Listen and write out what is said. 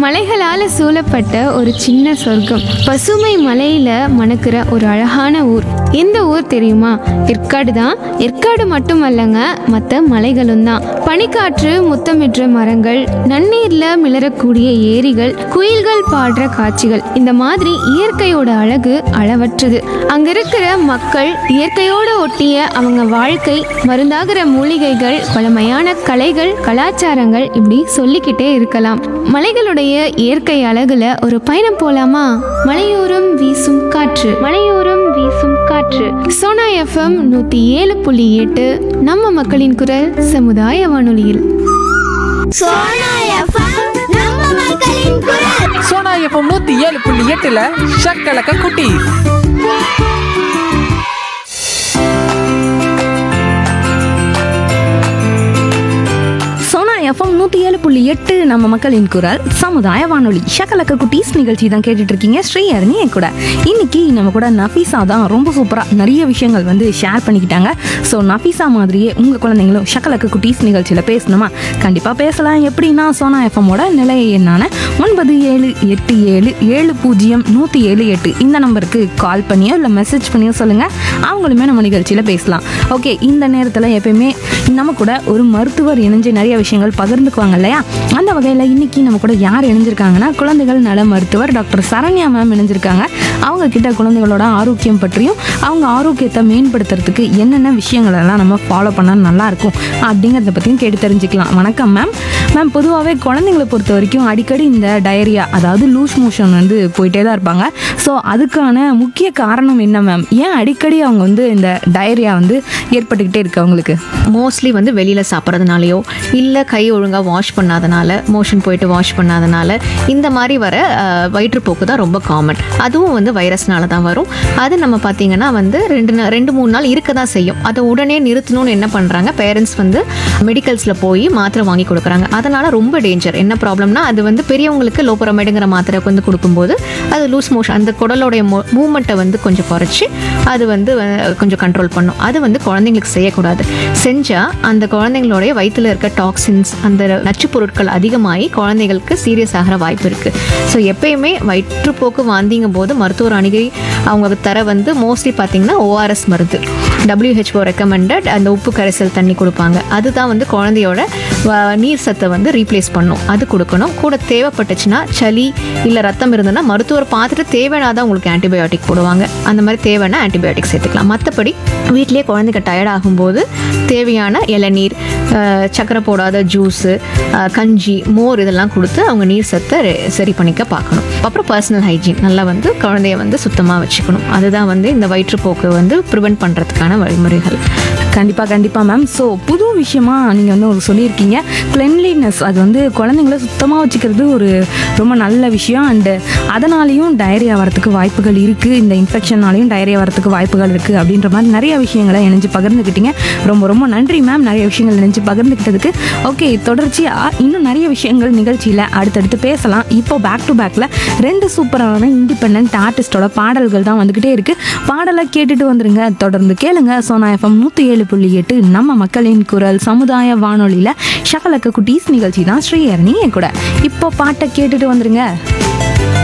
மலைகளால சூழப்பட்ட ஒரு சின்ன சொர்க்கம் பசுமை மலையில மணக்கிற ஒரு அழகான ஊர் எந்த ஊர் தெரியுமா ஏற்காடு தான் ஏற்காடு மட்டுமல்லங்க மற்ற மலைகளும் தான் பனிக்காற்று முத்தமிடுற மரங்கள் நன்னீர்ல மிளறக்கூடிய ஏரிகள் குயில்கள் பாடுற காட்சிகள் இந்த மாதிரி இயற்கையோட அழகு அளவற்றது அங்க இருக்கிற மக்கள் இயற்கையோட ஒட்டிய அவங்க வாழ்க்கை மருந்தாகிற மூலிகைகள் பழமையான கலைகள் கலாச்சாரங்கள் இப்படி சொல்லிக்கிட்டே இருக்கலாம் மலைகளுடைய இயற்கை அழகுல ஒரு பயணம் போலாமா மலையோரம் வீசும் காற்று மலையோரம் வீசும் காற்று சோனா எஃப்எம் நூத்தி ஏழு புள்ளி எட்டு நம்ம மக்களின் குரல் சமுதாய வானொலியில் சோனா எஃப்எம் நம்ம மக்களின் குரல் சோனா எஃப்எம் நூத்தி ஏழு புள்ளி எட்டுல ஷக்கலக்க குட்டி சோனா எஃப்எம் நூற்றி ஏழு புள்ளி எட்டு நம்ம மக்களின் குரல் சமுதாய வானொலி ஷக்கலக்க குட்டீஸ் நிகழ்ச்சி தான் கேட்டுட்டு இருக்கீங்க ஸ்ரீஹரணி என் கூட இன்னைக்கு நம்ம கூட நஃபீஸா தான் ரொம்ப சூப்பராக நிறைய விஷயங்கள் வந்து ஷேர் பண்ணிக்கிட்டாங்க ஸோ நஃபீஸா மாதிரியே உங்கள் குழந்தைங்களும் ஷக்கலக்க குட்டீஸ் நிகழ்ச்சியில் பேசணுமா கண்டிப்பாக பேசலாம் எப்படின்னா சோனா எஃப்எம்மோட நிலைய எண்ணான ஒன்பது ஏழு எட்டு ஏழு ஏழு பூஜ்ஜியம் நூற்றி ஏழு எட்டு இந்த நம்பருக்கு கால் பண்ணியோ இல்லை மெசேஜ் பண்ணியோ சொல்லுங்கள் அவங்களுமே நம்ம நிகழ்ச்சியில் பேசலாம் ஓகே இந்த நேரத்தில் எப்பயுமே நம்ம கூட ஒரு மருத்துவர் இணைஞ்சு நிறைய விஷயங்கள் பகிர்ந்துக்குவாங்க இல்லையா அந்த வகையில் இன்னைக்கு நம்ம கூட யார் இணைஞ்சிருக்காங்கன்னா குழந்தைகள் நல மருத்துவர் டாக்டர் சரண்யா மேம் இணைஞ்சிருக்காங்க அவங்க கிட்ட குழந்தைகளோட ஆரோக்கியம் பற்றியும் அவங்க ஆரோக்கியத்தை மேம்படுத்துறதுக்கு என்னென்ன விஷயங்கள் எல்லாம் நம்ம ஃபாலோ பண்ணால் நல்லா இருக்கும் அப்படிங்கிறத பற்றியும் கேட்டு தெரிஞ்சுக்கலாம் வணக்கம் மேம் மேம் பொதுவாகவே குழந்தைங்களை பொறுத்த வரைக்கும் அடிக்கடி இந்த டயரியா அதாவது லூஸ் மோஷன் வந்து போயிட்டே தான் இருப்பாங்க ஸோ அதுக்கான முக்கிய காரணம் என்ன மேம் ஏன் அடிக்கடி அவங்க வந்து இந்த டயரியா வந்து ஏற்பட்டுக்கிட்டே இருக்கு அவங்களுக்கு மோஸ்ட்லி வந்து வெளியில் சாப்பிட்றதுனாலையோ இல்லை கை ஒழுங்காக வாஷ் பண்ணாதனால மோஷன் போயிட்டு வாஷ் பண்ணாதனால இந்த மாதிரி வர அஹ், வயிற்றுப்போக்கு தான் ரொம்ப காமன் அதுவும் வந்து வைரஸ்னால தான் வரும் அது நம்ம பார்த்தீங்கன்னா வந்து ரெண்டு நா- ரெண்டு மூணு நாள் இருக்க தான் செய்யும் அதை உடனே நிறுத்தணும்னு என்ன பண்ணுறாங்க பேரண்ட்ஸ் வந்து மெடிக்கல்ஸில் போய் மாத்திரை வாங்கி கொடுக்குறாங்க அதனால் ரொம்ப டேஞ்சர் என்ன ப்ராப்ளம்னா அது வந்து பெரியவங்களுக்கு லோபரமைடுங்கிற மாத்திரை வந்து கொடுக்கும்போது அது லூஸ் மோஷன் அந்த குடலோடைய மூமெண்ட்டை வந்து கொஞ்சம் குறைச்சி அது வந்து அஹ், கொஞ்சம் கண்ட்ரோல் பண்ணும் அது வந்து குழந்தைங்களுக்கு செய்யக்கூடாது செஞ்சால் அந்த குழந்தைங்களுடைய வயித்துல இருக்க டாக்ஸின்ஸ் அந்த நச்சுப் பொருட்கள் அதிகமாகி குழந்தைகளுக்கு சீரியஸ் ஆகிற வாய்ப்பு இருக்குது ஸோ எப்பயுமே வயிற்றுப்போக்கு வாந்திங்கும் போது மருத்துவர் அணுகி அவங்க தர வந்து மோஸ்ட்லி பார்த்தீங்கன்னா ஓஆர்எஸ் மருந்து WHO ரெக்கமெண்டட் அந்த உப்பு கரைசல் தண்ணி கொடுப்பாங்க அதுதான் வந்து குழந்தையோட வ- நீர் சத்தை வந்து ரீப்ளேஸ் பண்ணும் அது கொடுக்கணும் கூட தேவைப்பட்டுச்சுன்னா சளி இல்லை ரத்தம் இருந்ததுன்னா மருத்துவர் பார்த்துட்டு தேவையானதான் உங்களுக்கு ஆன்டிபயோட்டிக் போடுவாங்க அந்த மாதிரி தேவைன்னா ஆன்டிபயோட்டிக் சேர்த்துக்கலாம் மற்றபடி வீட்டிலேயே குழந்தைங்க டயர்ட் ஆகும்போது தேவையான இளநீர் அஹ், சக்கரை போடாத ஜூஸு கஞ்சி மோர் இதெல்லாம் கொடுத்து அவங்க நீர் சத்தை ரெ- சரி பண்ணிக்க பார்க்கணும் அப்புறம் பர்சனல் ஹைஜீன் நல்லா வந்து குழந்தைய வந்து சுத்தமாக வச்சுக்கணும் அதுதான் வந்து இந்த வயிற்றுப்போக்கு வந்து ப்ரிவென்ட் பண்ணுறதுக்கான வழிமுறைகள் கண்டிப்பாக கண்டிப்பாக மேம் ஸோ புது விஷயமா நீங்கள் வந்து ஒரு சொல்லியிருக்கீங்க கிளென்லினஸ் அது வந்து குழந்தைங்கள சுத்தமாக வச்சுக்கிறது ஒரு ரொம்ப நல்ல விஷயம் அண்டு அதனாலேயும் டயரியா வரத்துக்கு வாய்ப்புகள் இருக்குது இந்த இன்ஃபெக்ஷனாலையும் டயரியா வரத்துக்கு வாய்ப்புகள் இருக்குது அப்படின்ற மாதிரி நிறைய விஷயங்களை இணைஞ்சு பகிர்ந்துக்கிட்டீங்க ரொம்ப ரொம்ப நன்றி மேம் நிறைய விஷயங்கள் இணைஞ்சு பகிர்ந்துக்கிட்டதுக்கு ஓகே தொடர்ச்சியாக இன்னும் நிறைய விஷயங்கள் நிகழ்ச்சியில் அடுத்தடுத்து பேசலாம் இப்போ பேக் டு பேக்கில் ரெண்டு சூப்பரான இண்டிபெண்ட் ஆர்டிஸ்டோட பாடல்கள் தான் வந்துக்கிட்டே இருக்குது பாடலை கேட்டுட்டு வந்துருங்க தொடர்ந்து கேளுங்க சோனா எஃப்எம் நூற்றி ஏழு புள்ளி எட்டு நம்ம மக்களின் குரல் சமுதாய வானொலியில் ஷகலக்க குட்டீஸ் நிகழ்ச்சி தான் ஸ்ரீஹரணி என் கூட இப்போ பாட்டை கேட்டுட்டு வந்துருங்க